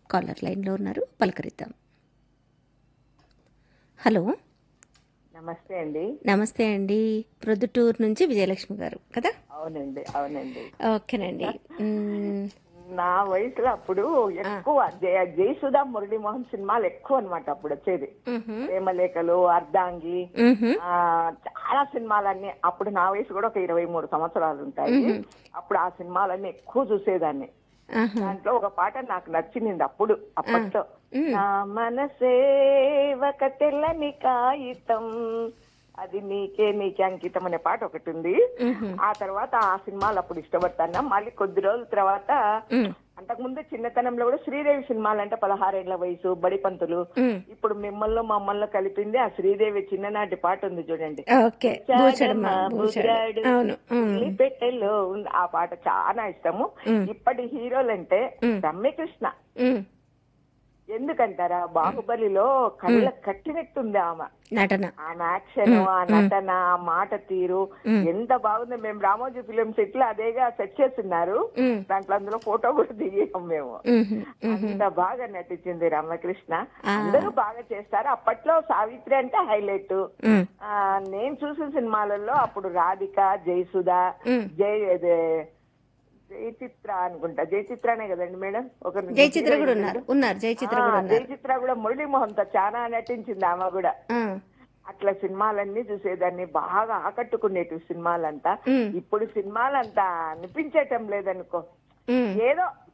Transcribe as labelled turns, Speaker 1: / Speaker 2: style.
Speaker 1: Caller లైన్లో ఉన్నారు పలకరిద్దాం hello
Speaker 2: నమస్తే అండి
Speaker 1: నమస్తే అండి ప్రొద్దుటూరు నుంచి విజయలక్ష్మి గారు కదా
Speaker 2: అవునండి అవునండి
Speaker 1: ఓకేనండి మ్మ్,
Speaker 2: నా వయసులో అప్పుడు ఎక్కువ జయ జయసుధా మురళీమోహన్ సినిమాలు ఎక్కువ అన్నమాట అప్పుడు వచ్చేది
Speaker 1: మ్హూ,
Speaker 2: ప్రేమలేఖలు అర్ధాంగి
Speaker 1: మ్హూ,
Speaker 2: ఆ చాలా సినిమాలన్నీ అప్పుడు నా వయసు కూడా ఒక ఇరవై మూడు సంవత్సరాలు ఉంటాయి అప్పుడు ఆ సినిమాలన్నీ ఎక్కువ చూసేదాన్ని
Speaker 1: ఆహా,
Speaker 2: దాంట్లో ఒక పాట నాకు నచ్చింది అప్పుడు అప్పట్లో
Speaker 1: మ్.
Speaker 2: నా మనసే ఒక తెల్లని కాగితం అది నీకే నీకే అంకితం అనే పాట ఒకటి ఉంది
Speaker 1: మ్హూ,
Speaker 2: ఆ తర్వాత ఆ సినిమాలు అప్పుడు ఇష్టపడతాను మళ్ళీ కొద్ది రోజుల తర్వాత
Speaker 1: మ్,
Speaker 2: అంతకుముందు చిన్నతనంలో కూడా శ్రీదేవి సినిమాలు అంటే పదహారేళ్ల వయసు బడిపంతులు
Speaker 1: మ్.
Speaker 2: ఇప్పుడు మిమ్మల్ని మమ్మల్ని కలిపింది ఆ శ్రీదేవి చిన్ననాటి పాట ఉంది చూడండి
Speaker 1: ఓకే బూచడమ్మా బూచడు అవును మ్,
Speaker 2: ఉల్లి పెట్టెలో ఉంది. ఆ పాట చాలా ఇష్టము
Speaker 1: మ్.
Speaker 2: ఇప్పటి హీరోలంటే
Speaker 1: మ్.
Speaker 2: రమ్యకృష్ణ
Speaker 1: మ్,
Speaker 2: ఎందుకంటారా బాహుబలిలో కళ్ళ కట్టినట్టుంది ఆమె
Speaker 1: నటన
Speaker 2: ఆమె యాక్షన్ ఆ నటన ఆ మాట తీరు ఎంత బాగుంది మేము రామోజీ ఫిలిం సెట్ లో అదేగా సెట్ చేస్తున్నారు
Speaker 1: మ్,
Speaker 2: దాంట్లో అందులో ఫోటో కూడా దిగాం మేము
Speaker 1: మ్హూ,
Speaker 2: అంత బాగా నటించింది రమకృష్ణ అందరూ బాగా చేస్తారు అప్పట్లో సావిత్రి అంటే హైలైట్
Speaker 1: మ్,
Speaker 2: ఆ నేను చూసిన సినిమాలలో అప్పుడు రాధిక జయసుధ
Speaker 1: మ్.
Speaker 2: జయ అదే జయచిత్ర అనుకుంటా జయచిత్రనే కదండి మేడం ఒక
Speaker 1: జయచిత్ర కూడా ఉన్నారు ఉన్నారు జయచిత్ర కూడా ఉన్నారు
Speaker 2: జయచిత్ర కూడా మురళీమోహన్ తో చాలా నటించింది ఆమె కూడా
Speaker 1: ఆ,
Speaker 2: అట్లా సినిమాలన్నీ చూసేదాన్ని బాగా ఆకట్టుకునేటి సినిమాలంతా
Speaker 1: మ్,
Speaker 2: ఇప్పుడు సినిమాలంతా అనిపించటం లేదనుకో
Speaker 1: మ్,
Speaker 2: ఏదో